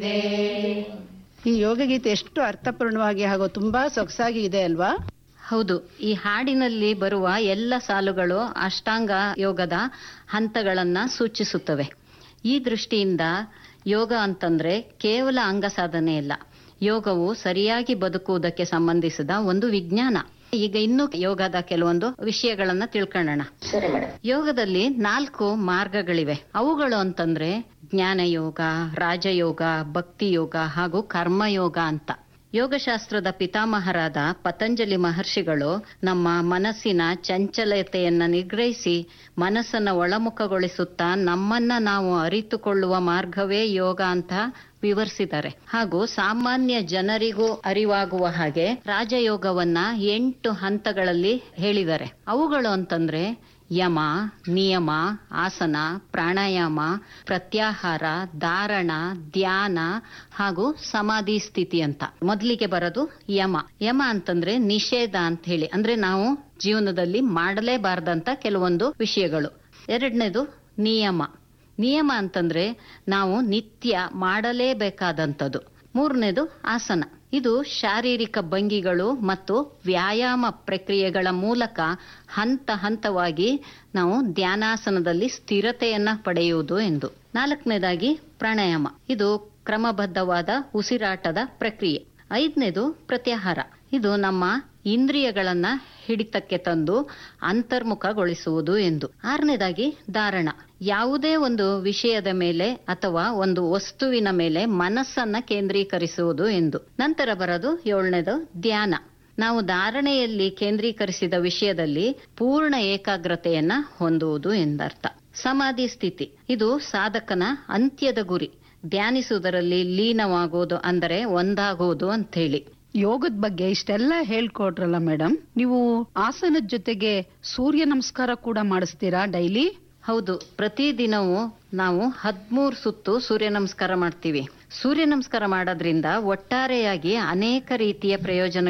ಈ ಯೋಗಗೀತೆ ಎಷ್ಟು ಅರ್ಥಪೂರ್ಣವಾಗಿ ಹಾಗೂ ತುಂಬಾ ಸೊಗಸಾಗಿ ಇದೆ ಅಲ್ವಾ ಹೌದು ಈ ಹಾಡಿನಲ್ಲಿ ಬರುವ ಎಲ್ಲ ಸಾಲುಗಳು ಅಷ್ಟಾಂಗ ಯೋಗದ ಹಂತಗಳನ್ನ ಸೂಚಿಸುತ್ತವೆ ಈ ದೃಷ್ಟಿಯಿಂದ ಯೋಗ ಅಂತಂದ್ರೆ ಕೇವಲ ಅಂಗ ಸಾಧನೆ ಇಲ್ಲ ಯೋಗವು ಸರಿಯಾಗಿ ಬದುಕುವುದಕ್ಕೆ ಸಂಬಂಧಿಸಿದ ಒಂದು ವಿಜ್ಞಾನ ಈಗ ಇನ್ನು ಯೋಗದ ಕೆಲವೊಂದು ವಿಷಯಗಳನ್ನ ತಿಳ್ಕೊಳ್ಳೋಣ ಯೋಗದಲ್ಲಿ ನಾಲ್ಕು ಮಾರ್ಗಗಳಿವೆ ಅವುಗಳು ಅಂತಂದ್ರೆ ಜ್ಞಾನಯೋಗ ರಾಜಯೋಗ ಭಕ್ತಿ ಯೋಗ ಹಾಗೂ ಕರ್ಮಯೋಗ ಅಂತ ಯೋಗಶಾಸ್ತ್ರದ ಪಿತಾಮಹರಾದ ಪತಂಜಲಿ ಮಹರ್ಷಿಗಳು ನಮ್ಮ ಮನಸ್ಸಿನ ಚಂಚಲತೆಯನ್ನ ನಿಗ್ರಹಿಸಿ ಮನಸ್ಸನ್ನ ಒಳಮುಖಗೊಳಿಸುತ್ತಾ ನಮ್ಮನ್ನ ನಾವು ಅರಿತುಕೊಳ್ಳುವ ಮಾರ್ಗವೇ ಯೋಗ ಅಂತ ವಿವರಿಸಿದ್ದಾರೆ ಹಾಗೂ ಸಾಮಾನ್ಯ ಜನರಿಗೂ ಅರಿವಾಗುವ ಹಾಗೆ ರಾಜಯೋಗವನ್ನ ಎಂಟು ಹಂತಗಳಲ್ಲಿ ಹೇಳಿದ್ದಾರೆ ಅವುಗಳು ಅಂತಂದ್ರೆ ಯಮ ನಿಯಮ ಆಸನ ಪ್ರಾಣಾಯಾಮ ಪ್ರತ್ಯಾಹಾರ ಧಾರಣ ಧ್ಯಾನ ಹಾಗೂ ಸಮಾಧಿ ಸ್ಥಿತಿ ಅಂತ ಮೊದಲಿಗೆ ಬರೋದು ಯಮ ಯಮ ಅಂತಂದ್ರೆ ನಿಷೇಧ ಅಂತ ಹೇಳಿ ಅಂದ್ರೆ ನಾವು ಜೀವನದಲ್ಲಿ ಮಾಡಲೇಬಾರ್ದಂತ ಕೆಲವೊಂದು ವಿಷಯಗಳು ಎರಡನೇದು ನಿಯಮ ನಿಯಮ ಅಂತಂದ್ರೆ ನಾವು ನಿತ್ಯ ಮಾಡಲೇಬೇಕಾದಂಥದ್ದು ಮೂರನೇದು ಆಸನ ಇದು ಶಾರೀರಿಕ ಭಂಗಿಗಳು ಮತ್ತು ವ್ಯಾಯಾಮ ಪ್ರಕ್ರಿಯೆಗಳ ಮೂಲಕ ಹಂತ ಹಂತವಾಗಿ ನಾವು ಧ್ಯಾನಾಸನದಲ್ಲಿ ಸ್ಥಿರತೆಯನ್ನ ಪಡೆಯುವುದು ಎಂದು ನಾಲ್ಕನೇದಾಗಿ ಪ್ರಾಣಾಯಾಮ ಇದು ಕ್ರಮಬದ್ಧವಾದ ಉಸಿರಾಟದ ಪ್ರಕ್ರಿಯೆ ಐದನೇದು ಪ್ರತ್ಯಾಹಾರ ಇದು ನಮ್ಮ ಇಂದ್ರಿಯಗಳನ್ನ ಹಿಡಿತಕ್ಕೆ ತಂದು ಅಂತರ್ಮುಖಗೊಳಿಸುವುದು ಎಂದು ಆರನೇದಾಗಿ ಧಾರಣ ಯಾವುದೇ ಒಂದು ವಿಷಯದ ಮೇಲೆ ಅಥವಾ ಒಂದು ವಸ್ತುವಿನ ಮೇಲೆ ಮನಸ್ಸನ್ನ ಕೇಂದ್ರೀಕರಿಸುವುದು ಎಂದು ನಂತರ ಬರೋದು ಏಳನೇದು ಧ್ಯಾನ ನಾವು ಧಾರಣೆಯಲ್ಲಿ ಕೇಂದ್ರೀಕರಿಸಿದ ವಿಷಯದಲ್ಲಿ ಪೂರ್ಣ ಏಕಾಗ್ರತೆಯನ್ನ ಹೊಂದುವುದು ಎಂದರ್ಥ ಸಮಾಧಿ ಸ್ಥಿತಿ ಇದು ಸಾಧಕನ ಅಂತ್ಯದ ಗುರಿ ಧ್ಯಾನಿಸುವುದರಲ್ಲಿ ಲೀನವಾಗುವುದು ಅಂದರೆ ಒಂದಾಗುವುದು ಅಂತ ಹೇಳಿ ಯೋಗದ ಬಗ್ಗೆ ಇಷ್ಟೆಲ್ಲ ಹೇಳ್ಕೊಟ್ರಲ್ಲ ಮೇಡಮ್ ನೀವು ಆಸನದ ಜೊತೆಗೆ ಸೂರ್ಯ ನಮಸ್ಕಾರ ಕೂಡ ಮಾಡಿಸ್ತೀರಾ ಡೈಲಿ ಹೌದು ಪ್ರತಿದಿನವೂ ನಾವು ಹದ್ಮೂರು ಸುತ್ತು ಸೂರ್ಯ ನಮಸ್ಕಾರ ಮಾಡ್ತೀವಿ ಸೂರ್ಯ ನಮಸ್ಕಾರ ಮಾಡೋದ್ರಿಂದ ಒಟ್ಟಾರೆಯಾಗಿ ಅನೇಕ ರೀತಿಯ ಪ್ರಯೋಜನ